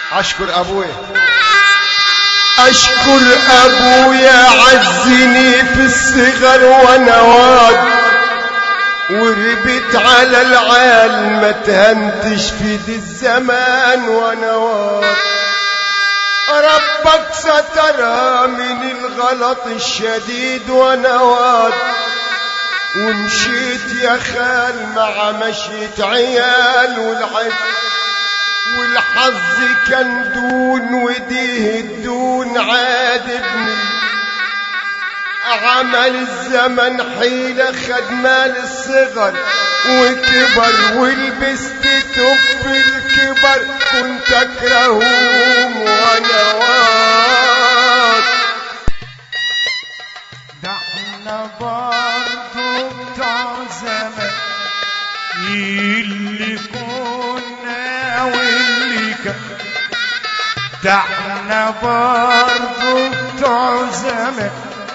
اشكر ابويا اشكر ابويا عزني في الصغر وانا واد وربت على العال ما تهنتش في دي الزمان وانا واد ربك سترى من الغلط الشديد وانا واد ومشيت يا خال مع مشيت عيال والعب والحظ كان دون وديه الدون عادبني عمل الزمن حيلة خد مال الصغر وكبر ولبست تف الكبر كنت اكرههم وانا واد ده احنا برضو بتوع زمان اللي كنا واللي كان ده احنا برضو بتوع زمان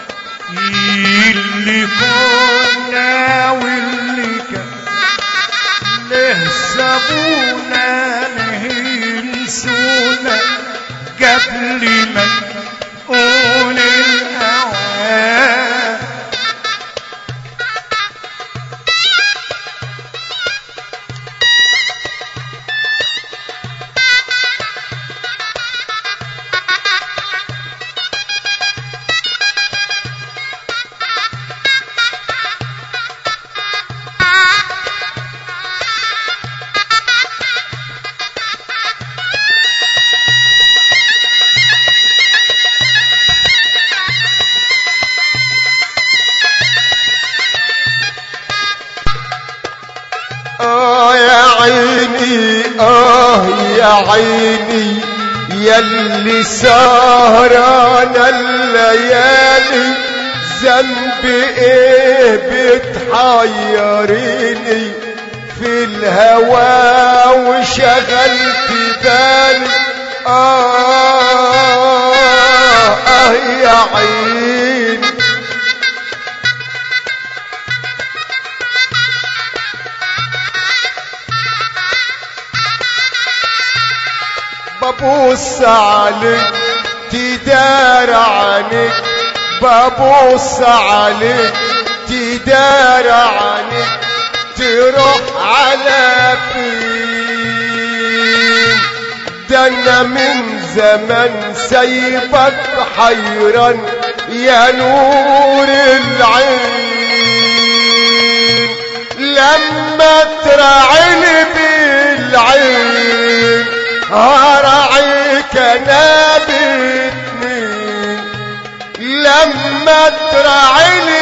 اللي كنا واللي كان ليه سابونا نهينسونا قبل ما نقول الهوى آه يا عيني آه يا عيني يلي سهران الليالي ذنب ايه بتحيريني في الهوى وشغلت بالي آه آه يا عيني ببص عليك تدار عنك ببص عليك تدار عنك تروح على فين ده انا من زمان سايبك حيران يا نور العين لما ترعيني بالعين هرعيك انا باتنين لما ترعيني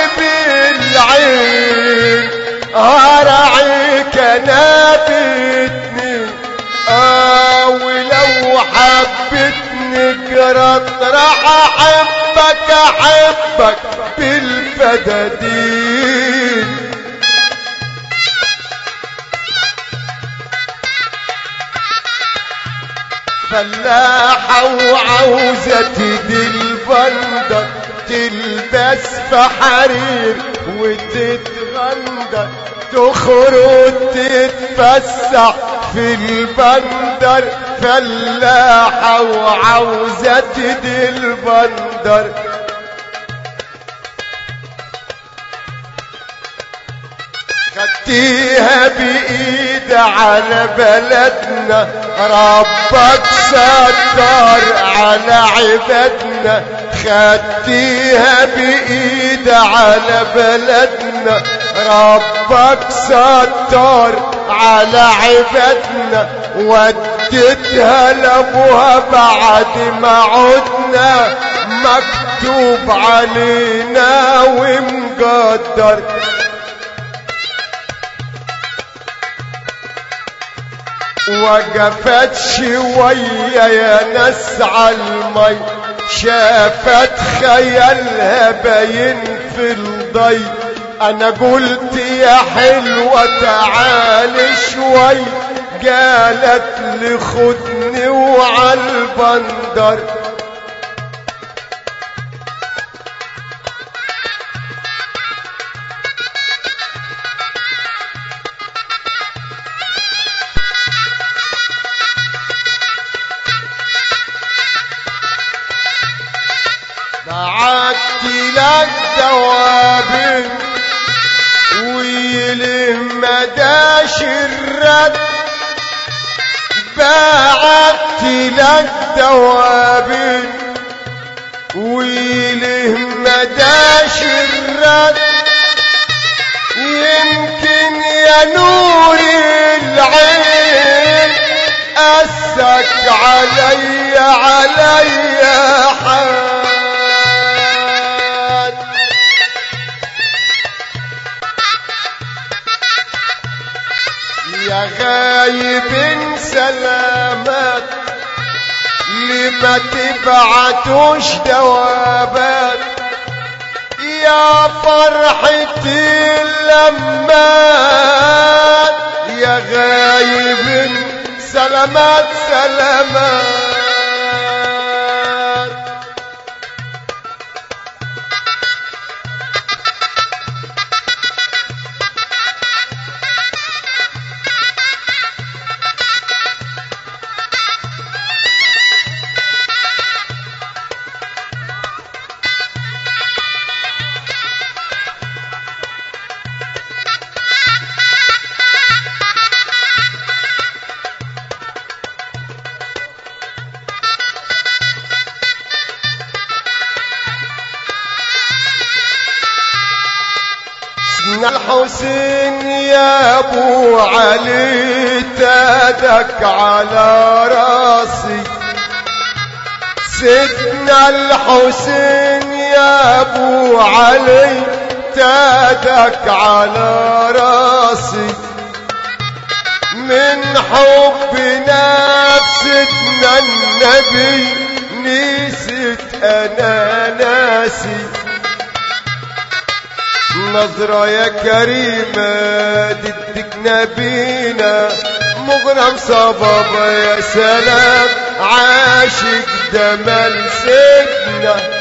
بالعين هرعيك انا باتنين اه ولو حبتني جرت راح احبك احبك بالفدادين فلاحة وعاوزة تدي البندر تلبس في حرير وتتغندر تخرج تتفسح في البندر فلاحة وعاوزة تدي البندر خدتيها بإيد على بلدنا ربك ستر على عبادنا خدتيها بإيد على بلدنا ربك ستر على عبادنا وديتها لابوها بعد ما عدنا مكتوب علينا ومقدر وقفت شوية يا ناس عالمي شافت خيالها باين في الضي انا قلت يا حلوة تعالي شوي قالت لي خدني وعالبندر لك دوابين ويلم مداش الرد بعت لك دوابين ويله مداش الرد يمكن يا نور العين أسك علي علي حد يا غايب سلامات لما تبعتوش دوابات يا فرحتي اللمات يا غايب سلامات سلامات سيدنا الحسين يا ابو علي تادك على راسي سيدنا الحسين يا ابو علي تادك على راسي من حب نفسنا النبي نسيت انا ناسي نظرة يا كريمة ضدك نبينا مغرم صبابة يا سلام عاشق دمل سيدنا